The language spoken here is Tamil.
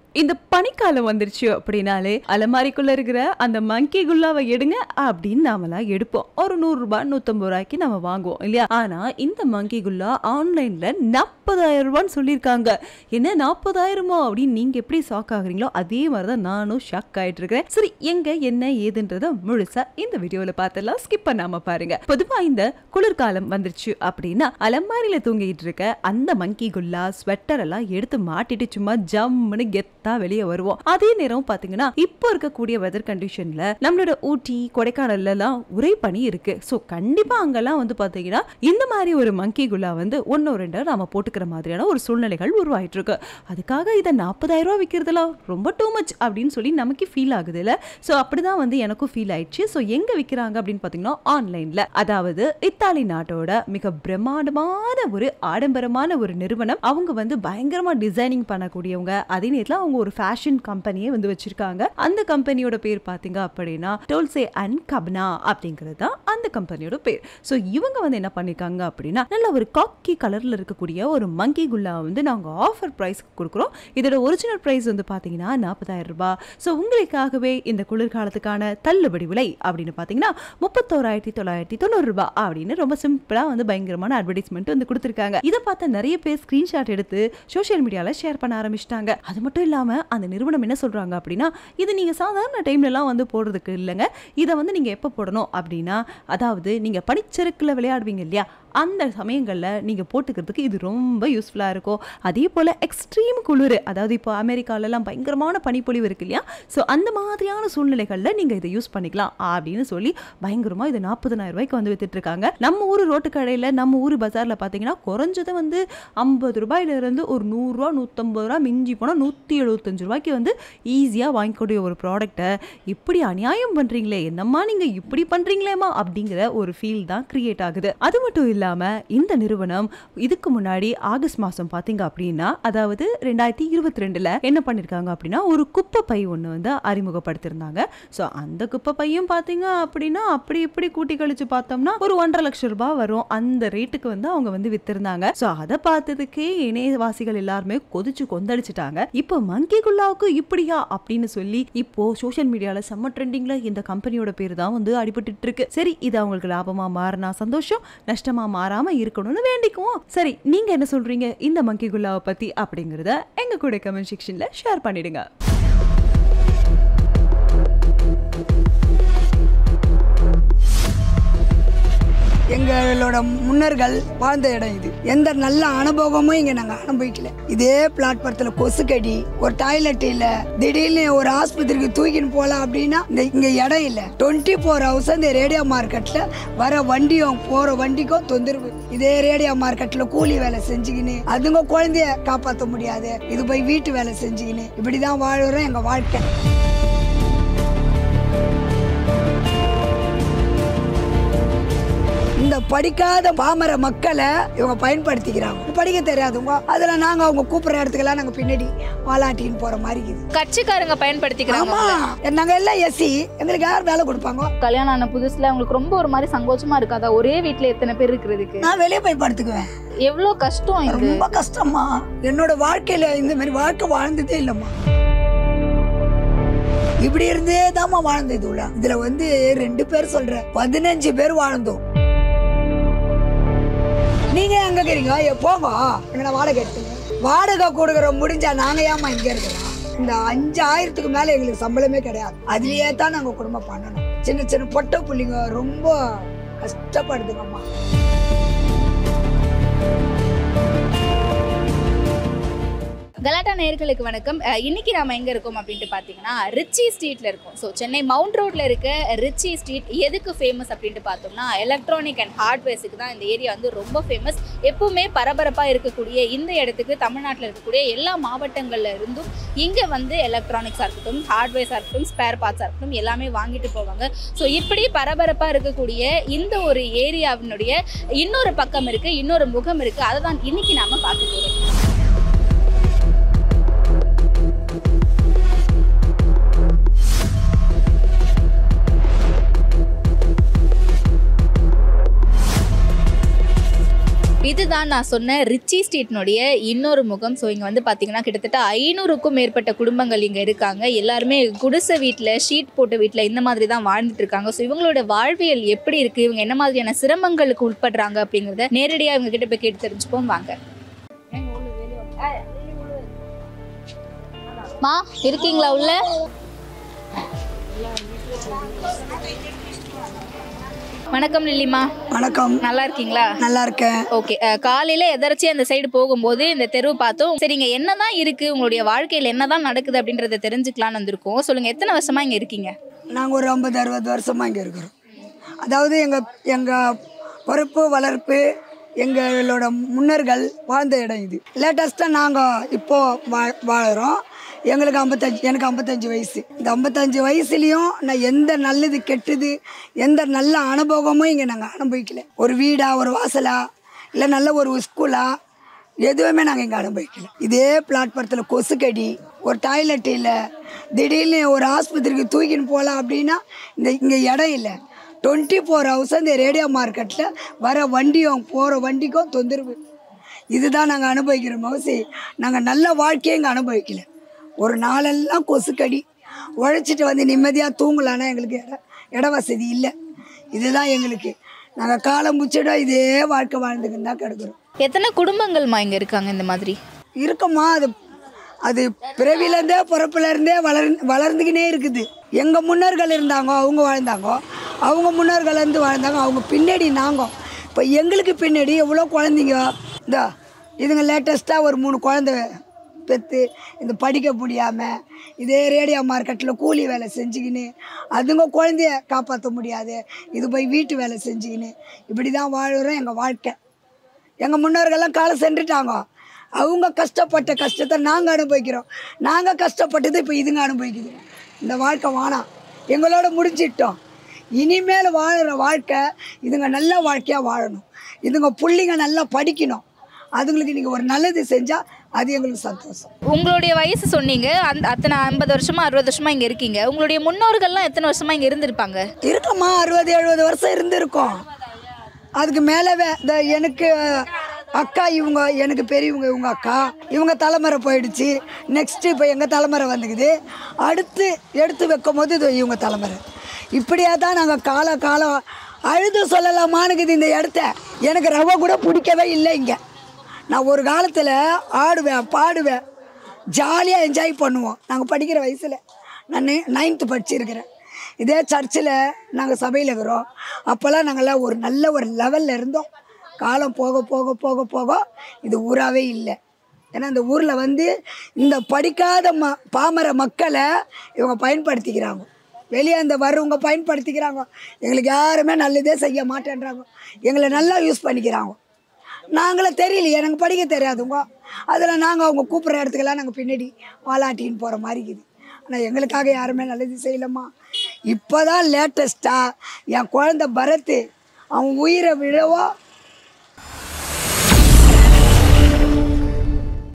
இந்த பனிக்காலம் வந்துருச்சு அப்படின்னாலே அலமாரிக்குள்ள இருக்கிற அந்த மங்கி குல்லாவை எடுங்க அப்படின்னு நாமெல்லாம் எடுப்போம் ஒரு நூறு ரூபாய் நூத்தம்பது ரூபாய்க்கு நம்ம வாங்குவோம் இல்லையா ஆனா இந்த மங்கி குல்லா ஆன்லைன்ல நாற்பதாயிரம் ரூபான்னு சொல்லியிருக்காங்க என்ன நாற்பதாயிரமோ அப்படின்னு நீங்க எப்படி ஷாக் ஆகுறீங்களோ அதே மாதிரிதான் நானும் ஷாக் ஆயிட்டு இருக்கிறேன் சரி எங்க என்ன ஏதுன்றத முழுசா இந்த வீடியோல பார்த்தெல்லாம் ஸ்கிப் பண்ணாம பாருங்க பொதுவா இந்த குளிர்காலம் வந்துருச்சு அப்படின்னா அலமாரியில தூங்கிட்டு இருக்க அந்த மங்கி குல்லா ஸ்வெட்டர் எல்லாம் எடுத்து மாட்டிட்டு சும்மா ஜம்முன்னு கெத்தா வெளியே வருவோம் அதே நேரம் பாத்தீங்கன்னா இப்போ இருக்கக்கூடிய வெதர் கண்டிஷன்ல நம்மளோட ஊட்டி கொடைக்கானல்ல எல்லாம் உரை பனி இருக்கு சோ கண்டிப்பா அங்கெல்லாம் வந்து பாத்தீங்கன்னா இந்த மாதிரி ஒரு மங்கி குல்லா வந்து ஒன்னோ ரெண்டோ நாம போட்டுக்கிற மாதிரியான ஒரு சூழ்நிலைகள் உருவாயிட்டு இருக்கு அதுக்காக இதை நாற்பதாயிரம் ரூபாய் விற்கிறதுலாம் ரொம்ப டூ மச் அப்படின்னு சொல்லி நமக்கு ஃபீல் ஆகுது இல்ல ஸோ அப்படிதான் வந்து எனக்கும் ஃபீல் ஆயிடுச்சு ஸோ எங்க விற்கிறாங்க அப்படின்னு பார்த்தீங்கன்னா ஆன்லைன்ல அதாவது இத்தாலி நாட்டோட மிக பிரம்மாண்டமான ஒரு ஆடம்பரமான ஒரு நிறுவனம் அவங்க வந்து பயங்கரமா டிசைனிங் பண்ணக்கூடியவங்க அதே நேரத்தில் அவங்க ஒரு ஃபேஷன் கம்பெனியே வந்து வச்சிருக்காங்க அந்த கம்பெனியோட பேர் பார்த்தீங்க அப்படின்னா டோல்சே அண்ட் கப்னா அப்படிங்கிறது தான் அந்த கம்பெனியோட பேர் ஸோ இவங்க வந்து என்ன பண்ணிருக்காங்க அப்படின்னா நல்ல ஒரு காக்கி கலர்ல இருக்கக்கூடிய ஒரு மங்கி குல்லா வந்து நாங்கள் ஆஃபர் ப்ரைஸ் கொடுக்குறோம் இதோட ஒரிஜினல் ப்ரைஸ் வந்து பார்த்தீங்கன்னா நாற்பதாயிரம் ரூபாய் ஸோ உங்களுக்காகவே இந்த குளிர்காலத்துக்கான தள்ளுபடி விலை அப்படின்னு பார்த்தீங்கன்னா முப்பத்தோராயிரத்தி தொள்ளாயிரத்தி தொண்ணூறு ரூபாய் அப்படின்னு ரொம்ப சிம்பிளாக வந்து பயங்கரமான அட்வர்டைஸ்மெண்ட் வந்து கொடுத்துருக்காங்க இதை பார்த்த நிறைய பேர் ஸ்க்ரீன்ஷாட் எடுத்து சோஷியல் மீடியாவில் ஷேர் பண்ண ஆரம்பிச்சிட்டாங்க அது மட்டும் இல்லாமல் அந்த நிறுவனம் என்ன சொல்கிறாங்க அப்படின்னா இது நீங்கள் சாதாரண டைம்லலாம் வந்து போடுறதுக்கு இல்லைங்க இதை வந்து நீங்கள் எப்போ போடணும் அப்படின்னா அதாவது நீங்கள் பனிச்சறுக்கில் விளையாடுவீங்க இல்லையா அந்த சமயங்களில் நீங்கள் போட்டுக்கிறதுக்கு இது ரொம்ப யூஸ்ஃபுல்லாக இருக்கும் அதே போல் எக்ஸ்ட்ரீம் குளிர் அதாவது இப்போ அமெரிக்காலலாம் பயங்கரமான பனிப்பொழிவு இருக்கு இல்லையா ஸோ அந்த மாதிரியான சூழ்நிலைகளில் நீங்கள் இதை யூஸ் பண்ணிக்கலாம் அப்படின்னு சொல்லி பயங்கரமாக இது நாற்பதனாயிரம் ரூபாய்க்கு வந்து வித்துட்டு இருக்காங்க நம்ம ஊர் ரோட்டு கடையில் நம்ம ஊர் பஜாரில் பார்த்தீங்கன்னா குறைஞ்சது வந்து ஐம்பது ரூபாயிலிருந்து ஒரு நூறுரூவா நூற்றம்பது ரூபா மிஞ்சி போனால் நூற்றி எழுபத்தஞ்சு ரூபாய்க்கு வந்து ஈஸியாக வாங்கிக்கூடிய ஒரு ப்ராடக்ட்டை இப்படி அநியாயம் பண்ணுறீங்களே என்னம்மா நீங்கள் இப்படி பண்ணுறீங்களேம்மா அப்படிங்கிற ஒரு ஃபீல் தான் கிரியேட் ஆகுது அது மட்டும் இல்லாமல் இந்த நிறுவனம் இதுக்கு முன்னாடி ஆகஸ்ட் மாதம் பார்த்தீங்க அப்படின்னா அதாவது ரெண்டாயிரத்தி இருபத்தி ரெண்டில் என்ன பண்ணியிருக்காங்க அப்படின்னா ஒரு குப்பை பை ஒன்று வந்து அறிமுகப்படுத்தியிருந்தாங்க ஸோ அந்த குப்பை பையும் பார்த்தீங்க அப்படின்னா அப்படி இப்படி கூட்டி கழிச்சு பார்த்தோம்னா ஒரு ஒன்றரை லட்சம் ரூபாய் வரும் அந்த ரேட்டுக்கு வந்து அவங்க வந்து வித்திருந்தாங்க ஸோ அதை பார்த்ததுக்கே இணையவாசிகள் எல்லாருமே கொதிச்சு கொந்தளிச்சிட்டாங்க இப்போ மங்கி குல்லாவுக்கு இப்படியா அப்படின்னு சொல்லி இப்போ சோஷியல் மீடியால செம்ம ட்ரெண்டிங்ல இந்த கம்பெனியோட பேர் தான் வந்து அடிபட்டுட்டு இருக்கு சரி இது அவங்களுக்கு லாபமா மாறினா சந்தோஷம் நஷ்டமா மாறாம இருக்கணும்னு வேண்டிக்குவோம் சரி நீங்க என்ன சொல்றீங்க இந்த மங்கி குல்லாவை பத்தி அப்படிங்கறத எங்க கூட கமெண்ட் செக்ஷன்ல ஷேர் பண்ணிடுங்க எங்களோட முன்னர்கள் வாழ்ந்த இடம் இது எந்த நல்ல அனுபவமும் இங்க நாங்க அனுபவிக்கல இதே பிளாட்பாரத்துல கொசுக்கடி ஒரு டாய்லெட் இல்ல திடீர்னு ஒரு ஆஸ்பத்திரிக்கு தூக்கின்னு போலாம் அப்படின்னா இந்த இங்க இடம் இல்ல டுவெண்ட்டி ஃபோர் ஹவர்ஸ் இந்த ரேடியோ மார்க்கெட்ல வர வண்டியும் போற வண்டிக்கும் தொந்தரவு இதே ரேடியோ மார்க்கெட்ல கூலி வேலை செஞ்சுக்கின்னு அதுங்க குழந்தைய காப்பாற்ற முடியாது இது போய் வீட்டு வேலை செஞ்சுக்கின்னு இப்படிதான் வாழுறோம் எங்க வாழ்க்கை இந்த படிக்காத பாமர மக்களை இவங்க பயன்படுத்திக்கிறாங்க படிக்க தெரியாதவங்க அதுல நாங்க அவங்க கூப்பிடுற இடத்துக்கெல்லாம் நாங்க பின்னாடி வாலாட்டின்னு போற மாதிரி இருக்குது கட்சிக்காரங்க பயன்படுத்திக்கிறாங்க ஆமா நாங்க எல்லாம் எஸ்சி எங்களுக்கு யார் வேலை கொடுப்பாங்க கல்யாணம் ஆன புதுசுல உங்களுக்கு ரொம்ப ஒரு மாதிரி சங்கோச்சமா இருக்காதா ஒரே வீட்ல எத்தனை பேர் இருக்கிறதுக்கு நான் வெளியே போய் படுத்துக்குவேன் எவ்வளவு கஷ்டம் இது ரொம்ப கஷ்டமா என்னோட வாழ்க்கையில இந்த மாதிரி வாழ்க்கை வாழ்ந்ததே இல்லம்மா இப்படி இருந்தே தாம்மா வாழ்ந்தது உள்ள இதுல வந்து ரெண்டு பேர் சொல்றேன் பதினஞ்சு பேர் வாழ்ந்தோம் நீங்க எங்க இருக்கிறீங்க ஏ, போங்க எங்களை வாடகை எடுத்துங்க வாடகை கொடுக்குற முடிஞ்சா நாங்க ஏமா இங்க இருக்கலாம் இந்த அஞ்சு ஆயிரத்துக்கு மேல எங்களுக்கு சம்பளமே கிடையாது அதுலயே தான் நாங்க குடும்பம் பண்ணணும் சின்ன சின்ன பொட்டை புள்ளிங்க ரொம்ப கஷ்டப்படுதுங்கம்மா கலாட்டா நேயர்களுக்கு வணக்கம் அஹ் இன்னைக்கு நாம எங்க இருக்கோம் அப்படின்ட்டு பாத்தீங்கன்னா ரிச்சி ஸ்ட்ரீட்ல இருக்கோம் ஸோ சென்னை மவுண்ட் ரோட்ல இருக்க ரிச்சி ஸ்ட்ரீட் எதுக்கு ஃபேமஸ் அப்படின்ட்டு பார்த்தோம்னா எலக்ட்ரானிக் அண்ட் ஹார்ட்வேர்ஸுக்கு தான் இந்த ஏரியா வந்து ரொம்ப ஃபேமஸ் எப்பவுமே பரபரப்பா இருக்கக்கூடிய இந்த இடத்துக்கு தமிழ்நாட்டில் இருக்கக்கூடிய எல்லா மாவட்டங்கள்ல இருந்தும் இங்க வந்து எலக்ட்ரானிக்ஸா இருக்கட்டும் ஹார்ட்வேர்ஸா இருக்கட்டும் ஸ்பேர் பார்ட்ஸா இருக்கட்டும் எல்லாமே வாங்கிட்டு போவாங்க ஸோ இப்படி பரபரப்பா இருக்கக்கூடிய இந்த ஒரு ஏரியாவினுடைய இன்னொரு பக்கம் இருக்கு இன்னொரு முகம் இருக்கு அதை தான் இன்னைக்கு நாம பார்க்க போறோம் இதுதான் நான் சொன்ன ரிச்சி ஸ்ட்ரீட்னுடைய இன்னொரு முகம் ஸோ இங்கே வந்து பார்த்தீங்கன்னா கிட்டத்தட்ட ஐநூறுக்கும் மேற்பட்ட குடும்பங்கள் இங்கே இருக்காங்க எல்லாருமே குடிசை வீட்டில் ஷீட் போட்ட வீட்டில் இந்த மாதிரி தான் வாழ்ந்துட்டு இருக்காங்க ஸோ இவங்களோட வாழ்வியல் எப்படி இருக்குது இவங்க என்ன மாதிரியான சிரமங்களுக்கு உட்படுறாங்க அப்படிங்கிறத நேரடியாக இவங்க கிட்ட போய் கேட்டு தெரிஞ்சுப்போம் வாங்க மா இருக்கீங்களா உள்ள வணக்கம் லில்லிமா வணக்கம் நல்லா இருக்கீங்களா நல்லா இருக்கேன் ஓகே காலையில எதர்ச்சி அந்த சைடு போகும்போது இந்த தெருவு பார்த்தோம் சரிங்க என்னதான் இருக்கு உங்களுடைய வாழ்க்கையில் என்னதான் நடக்குது அப்படின்றத தெரிஞ்சுக்கலாம்னு வந்திருக்கோம் சொல்லுங்க எத்தனை வருஷமா இங்க இருக்கீங்க நாங்கள் ஒரு ஐம்பது அறுபது வருஷமாக இங்கே இருக்கிறோம் அதாவது எங்கள் எங்கள் பொறுப்பு வளர்ப்பு எங்களோட முன்னோர்கள் வாழ்ந்த இடம் இது லேட்டஸ்ட்டாக நாங்கள் இப்போது வா வாழுறோம் எங்களுக்கு ஐம்பத்தஞ்சு எனக்கு ஐம்பத்தஞ்சு வயசு இந்த ஐம்பத்தஞ்சு வயசுலேயும் நான் எந்த நல்லது கெட்டது எந்த நல்ல அனுபவமும் இங்கே நாங்கள் அனுபவிக்கல ஒரு வீடா ஒரு வாசலா இல்லை நல்ல ஒரு ஸ்கூலா எதுவுமே நாங்கள் இங்கே அனுபவிக்கல இதே பிளாட்பாரத்தில் கொசுக்கடி ஒரு டாய்லெட் இல்லை திடீர்னு ஒரு ஆஸ்பத்திரிக்கு தூக்கின்னு போகலாம் அப்படின்னா இந்த இங்கே இடம் இல்லை டுவெண்ட்டி ஃபோர் ஹவர்ஸ் இந்த ரேடியோ மார்க்கெட்டில் வர வண்டியும் போகிற வண்டிக்கும் தொந்தரவு இதுதான் நாங்கள் அனுபவிக்கிறோம் மோசி நாங்கள் நல்ல வாழ்க்கையை இங்கே அனுபவிக்கல ஒரு நாளெல்லாம் கொசுக்கடி உழைச்சிட்டு வந்து நிம்மதியாக தூங்கலான்னா எங்களுக்கு இட இட வசதி இல்லை இதுதான் எங்களுக்கு நாங்கள் காலம் முச்சிடும் இதே வாழ்க்கை வாழ்ந்துக்கின்னு தான் கிடக்குறோம் எத்தனை குடும்பங்கள்மா இங்க இருக்காங்க இந்த மாதிரி இருக்குமா அது அது பிறவிலேருந்தே பிறப்புலேருந்தே வளர் வளர்ந்துக்கினே இருக்குது எங்கள் முன்னோர்கள் இருந்தாங்க அவங்க வாழ்ந்தாங்க அவங்க முன்னோர்கள் இருந்து வாழ்ந்தாங்க அவங்க பின்னாடி நாங்கள் இப்போ எங்களுக்கு பின்னாடி எவ்வளோ குழந்தைங்க இந்த இதுங்க லேட்டஸ்ட்டாக ஒரு மூணு குழந்தை பெற்று இந்த படிக்க முடியாமல் இதே ரேடியோ மார்க்கெட்டில் கூலி வேலை செஞ்சுக்கின்னு அதுங்க குழந்தைய காப்பாற்ற முடியாது இது போய் வீட்டு வேலை செஞ்சுக்கின்னு இப்படி தான் வாழுறோம் எங்கள் வாழ்க்கை எங்கள் முன்னோர்கள்லாம் காலம் சென்றுட்டாங்க அவங்க கஷ்டப்பட்ட கஷ்டத்தை நாங்கள் அனுபவிக்கிறோம் நாங்கள் கஷ்டப்பட்டது இப்போ இதுங்க அனுபவிக்குது இந்த வாழ்க்கை வானாம் எங்களோட முடிஞ்சிட்டோம் இனிமேல் வாழுற வாழ்க்கை இதுங்க நல்ல வாழ்க்கையாக வாழணும் இதுங்க புள்ளிங்க நல்லா படிக்கணும் அதுங்களுக்கு நீங்கள் ஒரு நல்லது செஞ்சால் அது எங்களுக்கு சந்தோஷம் உங்களுடைய வயசு சொன்னீங்க அந்த அத்தனை ஐம்பது வருஷமா அறுபது வருஷமா இங்க இருக்கீங்க உங்களுடைய முன்னோர்கள்லாம் எத்தனை வருஷமா இங்க இருந்திருப்பாங்க இருக்கம்மா அறுபது எழுபது வருஷம் இருந்திருக்கோம் அதுக்கு மேலவே இந்த எனக்கு அக்கா இவங்க எனக்கு பெரியவங்க இவங்க அக்கா இவங்க தலைமுறை போயிடுச்சு நெக்ஸ்ட்டு இப்போ எங்கள் தலைமுறை வந்துக்குது அடுத்து எடுத்து வைக்கும் போது இது இவங்க தலைமுறை இப்படியே தான் நாங்கள் கால காலம் அழுது சொல்லலாமானுக்குது இந்த இடத்த எனக்கு ரவை கூட பிடிக்கவே இல்லை இங்கே நான் ஒரு காலத்தில் ஆடுவேன் பாடுவேன் ஜாலியாக என்ஜாய் பண்ணுவோம் நாங்கள் படிக்கிற வயசில் நான் நைன்த்து படிச்சிருக்கிறேன் இதே சர்ச்சில் நாங்கள் சபையில் இருக்கிறோம் அப்போல்லாம் நாங்கள்லாம் ஒரு நல்ல ஒரு லெவலில் இருந்தோம் காலம் போக போக போக போக இது ஊராகவே இல்லை ஏன்னா இந்த ஊரில் வந்து இந்த படிக்காத ம பாமர மக்களை இவங்க பயன்படுத்திக்கிறாங்க வெளியே அந்த வர்றவங்க பயன்படுத்திக்கிறாங்க எங்களுக்கு யாருமே நல்லதே செய்ய மாட்டேன்றாங்க எங்களை நல்லா யூஸ் பண்ணிக்கிறாங்க நாங்களே தெரியல எனக்கு படிக்க தெரியாதுங்க அதில் நாங்கள் அவங்க கூப்பிட்ற இடத்துக்கெல்லாம் நாங்கள் பின்னாடி வாலாட்டின்னு போகிற மாதிரி இருக்குது ஆனால் எங்களுக்காக யாருமே நல்லது செய்யலம்மா இப்போ தான் லேட்டஸ்ட்டாக என் குழந்த பரத்து அவன் உயிரை விழவோ